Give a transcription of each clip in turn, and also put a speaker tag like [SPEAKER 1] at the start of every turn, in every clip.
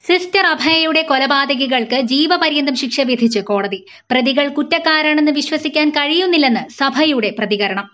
[SPEAKER 1] sister അഭയയുടെ കൊലപാതകികൾക്ക് ജീവപര്യന്തം ശിക്ഷ വിധിച്ച് കോടതി പ്രതികൾ കുറ്റക്കാരാണെന്ന് വിശ്വസിക്കാൻ കഴിയുന്നില്ലെന്ന് സഭയുടെ പ്രതികരണം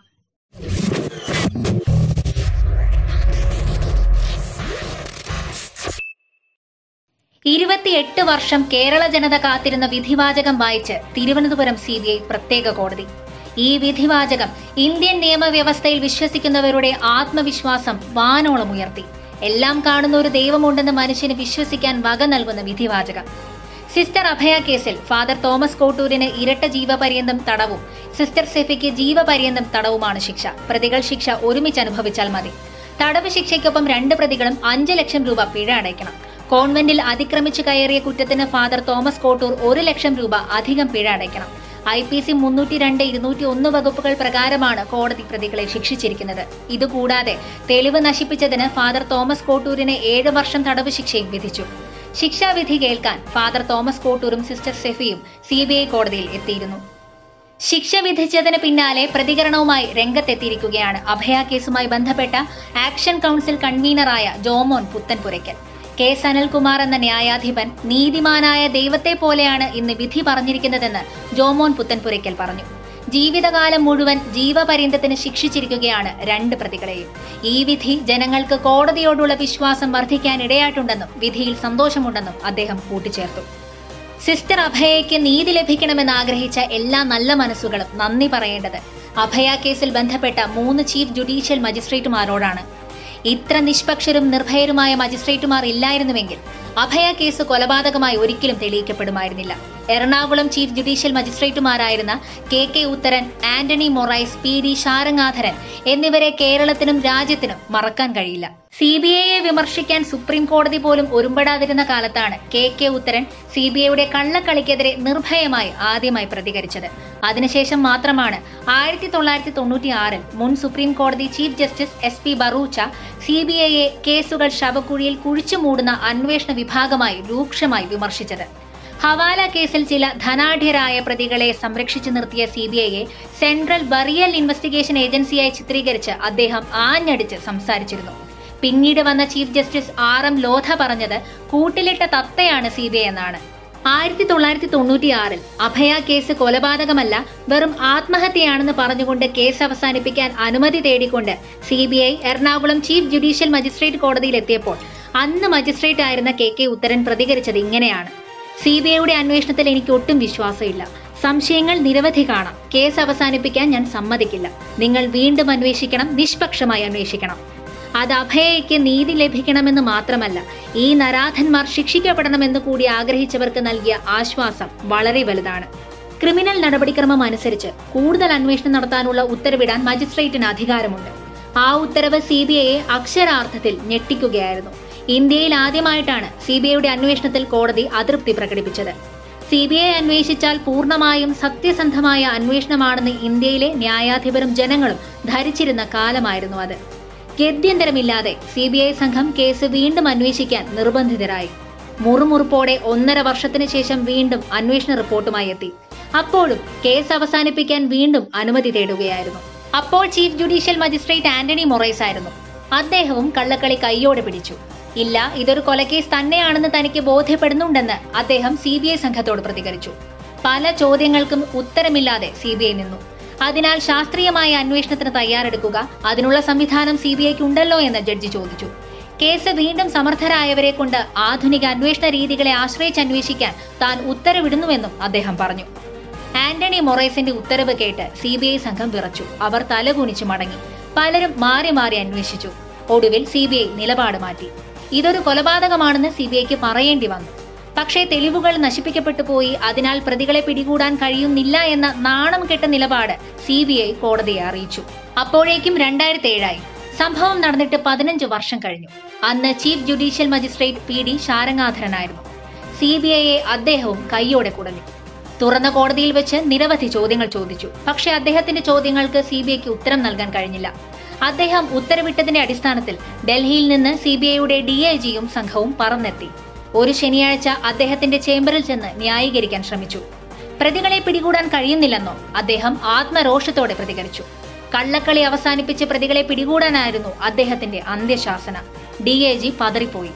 [SPEAKER 1] ഇരുപത്തിയെട്ട് വർഷം കേരള ജനത കാത്തിരുന്ന വിധിവാചകം വായിച്ച് തിരുവനന്തപുരം സി ബി ഐ പ്രത്യേക കോടതി ഈ വിധിവാചകം ഇന്ത്യൻ നിയമവ്യവസ്ഥയിൽ വിശ്വസിക്കുന്നവരുടെ ആത്മവിശ്വാസം വാനോളം ഉയർത്തി എല്ലാം കാണുന്ന ഒരു ദൈവമുണ്ടെന്ന് മനുഷ്യന് വിശ്വസിക്കാൻ വക നൽകുന്ന വിധിവാചകം സിസ്റ്റർ അഭയ കേസിൽ ഫാദർ തോമസ് കോട്ടൂരിന് ഇരട്ട ജീവപര്യന്തം തടവും സിസ്റ്റർ സെഫിക്ക് ജീവപര്യന്തം തടവുമാണ് ശിക്ഷ പ്രതികൾ ശിക്ഷ ഒരുമിച്ച് അനുഭവിച്ചാൽ മതി തടവ് ശിക്ഷയ്ക്കൊപ്പം രണ്ട് പ്രതികളും അഞ്ച് ലക്ഷം രൂപ പിഴ അടയ്ക്കണം കോൺവെന്റിൽ അതിക്രമിച്ചു കയറിയ കുറ്റത്തിന് ഫാദർ തോമസ് കോട്ടൂർ ഒരു ലക്ഷം രൂപ അധികം പിഴ അടയ്ക്കണം ഐ പി സി മുന്നൂറ്റി രണ്ട് ഇരുന്നൂറ്റി ഒന്ന് വകുപ്പുകൾ പ്രകാരമാണ് കോടതി പ്രതികളെ ശിക്ഷിച്ചിരിക്കുന്നത് ഇതുകൂടാതെ തെളിവ് നശിപ്പിച്ചതിന് ഫാദർ തോമസ് കോട്ടൂരിന് ഏഴ് വർഷം തടവ് ശിക്ഷയും വിധിച്ചു ശിക്ഷാവിധി കേൾക്കാൻ ഫാദർ തോമസ് കോട്ടൂരും സിസ്റ്റർ സെഫിയും സി ബി ഐ കോടതിയിൽ എത്തിയിരുന്നു ശിക്ഷ വിധിച്ചതിന് പിന്നാലെ പ്രതികരണവുമായി രംഗത്തെത്തിയിരിക്കുകയാണ് അഭയ കേസുമായി ബന്ധപ്പെട്ട ആക്ഷൻ കൗൺസിൽ കൺവീനറായ ജോമോൻ പുത്തൻപുരയ്ക്കൽ കെ സനൽകുമാർ എന്ന ന്യായാധിപൻ നീതിമാനായ ദൈവത്തെ പോലെയാണ് ഇന്ന് വിധി പറഞ്ഞിരിക്കുന്നതെന്ന് ജോമോൻ പുത്തൻപുരയ്ക്കൽ പറഞ്ഞു ജീവിതകാലം മുഴുവൻ ജീവപര്യന്തത്തിന് ശിക്ഷിച്ചിരിക്കുകയാണ് രണ്ട് പ്രതികളെയും ഈ വിധി ജനങ്ങൾക്ക് കോടതിയോടുള്ള വിശ്വാസം വർദ്ധിക്കാൻ ഇടയായിട്ടുണ്ടെന്നും വിധിയിൽ സന്തോഷമുണ്ടെന്നും അദ്ദേഹം കൂട്ടിച്ചേർത്തു സിസ്റ്റർ അഭയയ്ക്ക് നീതി ലഭിക്കണമെന്ന് ആഗ്രഹിച്ച എല്ലാ നല്ല മനസ്സുകളും നന്ദി പറയേണ്ടത് അഭയ കേസിൽ ബന്ധപ്പെട്ട മൂന്ന് ചീഫ് ജുഡീഷ്യൽ മജിസ്ട്രേറ്റുമാരോടാണ് ഇത്ര നിഷ്പക്ഷരും നിർഭയരുമായ മജിസ്ട്രേറ്റുമാർ ഇല്ലായിരുന്നുവെങ്കിൽ അഭയ കേസ് കൊലപാതകമായി ഒരിക്കലും തെളിയിക്കപ്പെടുമായിരുന്നില്ല എറണാകുളം ചീഫ് ജുഡീഷ്യൽ മജിസ്ട്രേറ്റുമാരായിരുന്ന K K Utharan Antony Moraes P D Sarangadharan എന്നിവരെ കേരളത്തിനും രാജ്യത്തിനും മറക്കാൻ കഴിയില്ല സി ബി ഐയെ വിമർശിക്കാൻ സുപ്രീം കോടതി പോലും ഒരുമ്പെടാതിരുന്ന കാലത്താണ് K K Utharan C B ഐയുടെ കള്ളക്കളിക്കെതിരെ നിർഭയമായി ആദ്യമായി പ്രതികരിച്ചത് അതിനുശേഷം മാത്രമാണ് ആയിരത്തി തൊള്ളായിരത്തി തൊണ്ണൂറ്റി ആറിൽ മുൻ സുപ്രീം കോടതി chief justice S P Bharucha C B ഐയെ കേസുകൾ ശവക്കുഴിയിൽ കുഴിച്ചു മൂടുന്ന അന്വേഷണ വിഭാഗമായി രൂക്ഷമായി വിമർശിച്ചത് ഹവാല കേസിൽ ചില ധനാഢ്യരായ പ്രതികളെ സംരക്ഷിച്ചു നിർത്തിയ സി ബി ഐയെ സെൻട്രൽ ബറിയൽ ഇൻവെസ്റ്റിഗേഷൻ ഏജൻസിയായി ചിത്രീകരിച്ച് അദ്ദേഹം ആഞ്ഞടിച്ച് സംസാരിച്ചിരുന്നു പിന്നീട് വന്ന chief justice R M Lodha പറഞ്ഞത് കൂട്ടിലിട്ട തത്തയാണ് സി ബി ഐ എന്നാണ് ആയിരത്തി തൊള്ളായിരത്തി തൊണ്ണൂറ്റി ആറിൽ അഭയ കേസ് കൊലപാതകമല്ല വെറും ആത്മഹത്യയാണെന്ന് പറഞ്ഞുകൊണ്ട് കേസ് അവസാനിപ്പിക്കാൻ അനുമതി തേടിക്കൊണ്ട് C B I Ernakulam chief judicial magistrate കോടതിയിൽ എത്തിയപ്പോൾ അന്ന് മജിസ്ട്രേറ്റ് ആയിരുന്ന കെ കെ ഉത്തരൻ പ്രതികരിച്ചത് ഇങ്ങനെയാണ് സി ബി ഐയുടെ അന്വേഷണത്തിൽ എനിക്ക് ഒട്ടും വിശ്വാസമില്ല സംശയങ്ങൾ നിരവധി കാണാം കേസ് അവസാനിപ്പിക്കാൻ ഞാൻ സമ്മതിക്കില്ല നിങ്ങൾ വീണ്ടും അന്വേഷിക്കണം നിഷ്പക്ഷമായി അന്വേഷിക്കണം അത് അഭയയ്ക്ക് നീതി ലഭിക്കണമെന്ന് മാത്രമല്ല ഈ നരാധന്മാർ ശിക്ഷിക്കപ്പെടണമെന്ന് കൂടി ആഗ്രഹിച്ചവർക്ക് നൽകിയ ആശ്വാസം വളരെ വലുതാണ് ക്രിമിനൽ നടപടിക്രമം അനുസരിച്ച് കൂടുതൽ അന്വേഷണം നടത്താനുള്ള ഉത്തരവിടാൻ മജിസ്ട്രേറ്റിന് അധികാരമുണ്ട് ആ ഉത്തരവ് സി ബി ഐയെ അക്ഷരാർത്ഥത്തിൽ ഞെട്ടിക്കുകയായിരുന്നു ഇന്ത്യയിൽ ആദ്യമായിട്ടാണ് സി ബി ഐയുടെ അന്വേഷണത്തിൽ കോടതി അതൃപ്തി പ്രകടിപ്പിച്ചത് സി ബി ഐ അന്വേഷിച്ചാൽ പൂർണ്ണമായും സത്യസന്ധമായ അന്വേഷണമാണെന്ന് ഇന്ത്യയിലെ ന്യായാധിപരും ജനങ്ങളും ധരിച്ചിരുന്ന കാലമായിരുന്നു അത് ഗത്യന്തരമില്ലാതെ സി ബി ഐ സംഘം കേസ് വീണ്ടും അന്വേഷിക്കാൻ നിർബന്ധിതരായി മുറുമുറുപ്പോടെ ഒന്നര വർഷത്തിന് ശേഷം വീണ്ടും അന്വേഷണ റിപ്പോർട്ടുമായി എത്തി അപ്പോഴും കേസ് അവസാനിപ്പിക്കാൻ വീണ്ടും അനുമതി തേടുകയായിരുന്നു അപ്പോൾ chief judicial magistrate Antony Moraes ആയിരുന്നു അദ്ദേഹവും കള്ളക്കളി കൈയോടെ പിടിച്ചു ഇല്ല ഇതൊരു കൊലക്കേസ് തന്നെയാണെന്ന് തനിക്ക് ബോധ്യപ്പെടുന്നുണ്ടെന്ന് അദ്ദേഹം സി ബി ഐ സംഘത്തോട് പ്രതികരിച്ചു പല ചോദ്യങ്ങൾക്കും ഉത്തരമില്ലാതെ സി ബി ഐ നിന്നു അതിനാൽ ശാസ്ത്രീയമായ അന്വേഷണത്തിന് തയ്യാറെടുക്കുക അതിനുള്ള സംവിധാനം സി ബി ഐക്ക് ഉണ്ടല്ലോ എന്ന് ജഡ്ജി ചോദിച്ചു കേസ് വീണ്ടും സമർത്ഥരായവരെ കൊണ്ട് ആധുനിക അന്വേഷണ രീതികളെ ആശ്രയിച്ച് അന്വേഷിക്കാൻ താൻ ഉത്തരവിടുന്നുവെന്നും അദ്ദേഹം പറഞ്ഞു ആന്റണി മൊറൈസിന്റെ ഉത്തരവ് കേട്ട് സി ബി ഐ സംഘം വിറച്ചു അവർ തലകുനിച്ചു മടങ്ങി പലരും മാറി മാറി അന്വേഷിച്ചു ഒടുവിൽ സി ബി ഐ നിലപാട് മാറ്റി ഇതൊരു കൊലപാതകമാണെന്ന് സി ബി ഐക്ക് പറയേണ്ടി വന്നു പക്ഷേ തെളിവുകൾ നശിപ്പിക്കപ്പെട്ടു പോയി അതിനാൽ പ്രതികളെ പിടികൂടാൻ കഴിയുന്നില്ല എന്ന നാണം കെട്ട നിലപാട് സി ബി ഐ കോടതിയെ അറിയിച്ചു അപ്പോഴേക്കും രണ്ടായിരത്തി ഏഴായി സംഭവം നടന്നിട്ട് പതിനഞ്ച് വർഷം കഴിഞ്ഞു അന്ന് chief judicial magistrate P D ശാരംഗാധരനായിരുന്നു സി ബി ഐയെ അദ്ദേഹവും കൈയോടെ കുടഞ്ഞു തുറന്ന കോടതിയിൽ വെച്ച് നിരവധി ചോദ്യങ്ങൾ ചോദിച്ചു പക്ഷേ അദ്ദേഹത്തിന്റെ ചോദ്യങ്ങൾക്ക് സി ബി ഐക്ക് ഉത്തരം നൽകാൻ കഴിഞ്ഞില്ല അദ്ദേഹം ഉത്തരവിട്ടതിന്റെ അടിസ്ഥാനത്തിൽ ഡൽഹിയിൽ നിന്ന് സി ബി ഐയുടെ ഡി ഐ ജിയും സംഘവും പറന്നെത്തി ഒരു ശനിയാഴ്ച അദ്ദേഹത്തിന്റെ ചേംബറിൽ ചെന്ന് ന്യായീകരിക്കാൻ ശ്രമിച്ചു പ്രതികളെ പിടികൂടാൻ കഴിയുന്നില്ലെന്നോ അദ്ദേഹം ആത്മരോഷത്തോടെ പ്രതികരിച്ചു കള്ളക്കളി അവസാനിപ്പിച്ച് പ്രതികളെ പിടികൂടാനായിരുന്നു അദ്ദേഹത്തിന്റെ അന്ത്യശാസന ഡി ഐ ജി പതറിപ്പോയി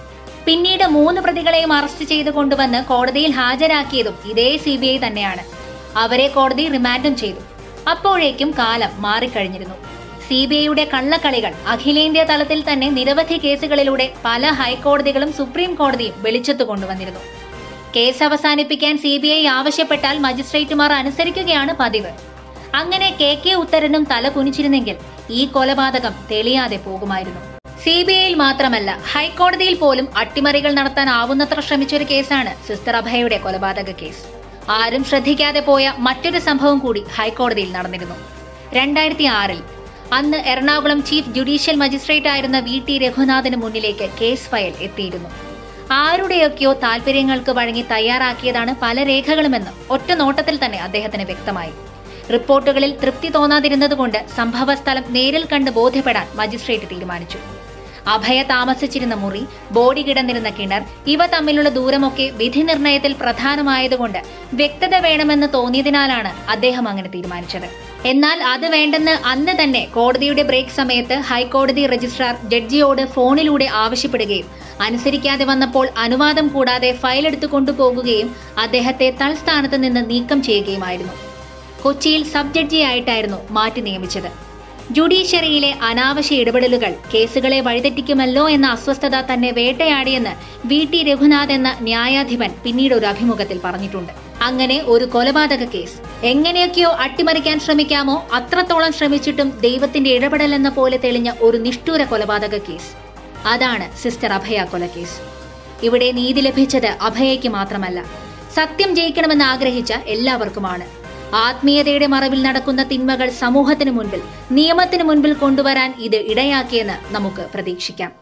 [SPEAKER 1] പിന്നീട് മൂന്ന് പ്രതികളെയും അറസ്റ്റ് ചെയ്ത് കൊണ്ടുവന്ന് കോടതിയിൽ ഹാജരാക്കിയതും ഇതേ സി ബി ഐ തന്നെയാണ് അവരെ കോടതി റിമാൻഡും ചെയ്തു അപ്പോഴേക്കും കാലം മാറിക്കഴിഞ്ഞിരുന്നു സി ബി ഐയുടെ കള്ളക്കളികൾ അഖിലേന്ത്യാ തലത്തിൽ തന്നെ നിരവധി കേസുകളിലൂടെ പല ഹൈക്കോടതികളും സുപ്രീം കോടതിയും വെളിച്ചത്ത് കൊണ്ടുവന്നിരുന്നു കേസ് അവസാനിപ്പിക്കാൻ സി ബി ഐ ആവശ്യപ്പെട്ടാൽ മജിസ്ട്രേറ്റുമാർ അനുസരിക്കുകയാണ് പതിവ് അങ്ങനെ കെ കെ ഉത്തരനും തല കുനിച്ചിരുന്നെങ്കിൽ ഈ കൊലപാതകം തെളിയാതെ പോകുമായിരുന്നു സി ബി ഐയിൽ മാത്രമല്ല ഹൈക്കോടതിയിൽ പോലും അട്ടിമറികൾ നടത്താൻ ആവുന്നത്ര ശ്രമിച്ചൊരു കേസാണ് സിസ്റ്റർ അഭയയുടെ കൊലപാതക കേസ് ആരും ശ്രദ്ധിക്കാതെ പോയ മറ്റൊരു സംഭവം കൂടി ഹൈക്കോടതിയിൽ നടന്നിരുന്നു രണ്ടായിരത്തി ആറിൽ അന്ന് എറണാകുളം ചീഫ് ജുഡീഷ്യൽ മജിസ്ട്രേറ്റ് ആയിരുന്ന വി ടി രഘുനാഥന് മുന്നിലേക്ക് കേസ് ഫയൽ എത്തിയിരുന്നു ആരുടെയൊക്കെയോ താല്പര്യങ്ങൾക്ക് വഴങ്ങി തയ്യാറാക്കിയതാണ് പല രേഖകളുമെന്ന് ഒറ്റ നോട്ടത്തിൽ തന്നെ അദ്ദേഹത്തിന് വ്യക്തമായി റിപ്പോർട്ടുകളിൽ തൃപ്തി തോന്നാതിരുന്നതുകൊണ്ട് സംഭവസ്ഥലം നേരിൽ കണ്ട് ബോധ്യപ്പെടാൻ മജിസ്ട്രേറ്റ് തീരുമാനിച്ചു അഭയ താമസിച്ചിരുന്ന മുറി ബോഡി കിടന്നിരുന്ന കിണർ ഇവ തമ്മിലുള്ള ദൂരമൊക്കെ വിധി നിർണയത്തിൽ പ്രധാനമായതുകൊണ്ട് വ്യക്തത വേണമെന്ന് തോന്നിയതിനാലാണ് അദ്ദേഹം അങ്ങനെ തീരുമാനിച്ചത് എന്നാൽ അത് വേണ്ടെന്ന് അന്ന് തന്നെ കോടതിയുടെ ബ്രേക്ക് സമയത്ത് ഹൈക്കോടതി രജിസ്ട്രാർ ജഡ്ജിയോട് ഫോണിലൂടെ ആവശ്യപ്പെടുകയും അനുസരിക്കാതെ വന്നപ്പോൾ അനുവാദം കൂടാതെ ഫയൽ എടുത്തു കൊണ്ടുപോകുകയും അദ്ദേഹത്തെ തൽസ്ഥാനത്ത് നിന്ന് നീക്കം ചെയ്യുകയുമായിരുന്നു കൊച്ചിയിൽ സബ് ജഡ്ജിയായിട്ടായിരുന്നു മാറ്റി നിയമിച്ചത് ജുഡീഷ്യറിയിലെ അനാവശ്യ ഇടപെടലുകൾ കേസുകളെ വഴിതെറ്റിക്കുമല്ലോ എന്ന അസ്വസ്ഥത തന്നെ വേട്ടയാടിയെന്ന് വി ടി രഘുനാഥ് എന്ന ന്യായാധിപൻ പിന്നീട് ഒരു അഭിമുഖത്തിൽ പറഞ്ഞിട്ടുണ്ട് അങ്ങനെ ഒരു കൊലപാതക കേസ് എങ്ങനെയൊക്കെയോ അട്ടിമറിക്കാൻ ശ്രമിക്കാമോ അത്രത്തോളം ശ്രമിച്ചിട്ടും ദൈവത്തിന്റെ ഇടപെടൽ എന്ന പോലെ തെളിഞ്ഞ ഒരു നിഷ്ഠൂര കൊലപാതക കേസ് അതാണ് സിസ്റ്റർ അഭയ കൊലക്കേസ് ഇവിടെ നീതി ലഭിച്ചത് അഭയയ്ക്ക് മാത്രമല്ല സത്യം ജയിക്കണമെന്ന് ആഗ്രഹിച്ച എല്ലാവർക്കുമാണ് ആത്മീയതയുടെ മറവിൽ നടക്കുന്ന തിന്മകൾ സമൂഹത്തിന് മുൻപിൽ നിയമത്തിന് മുൻപിൽ കൊണ്ടുവരാൻ ഇത് ഇടയാക്കിയെന്ന് നമുക്ക് പ്രതീക്ഷിക്കാം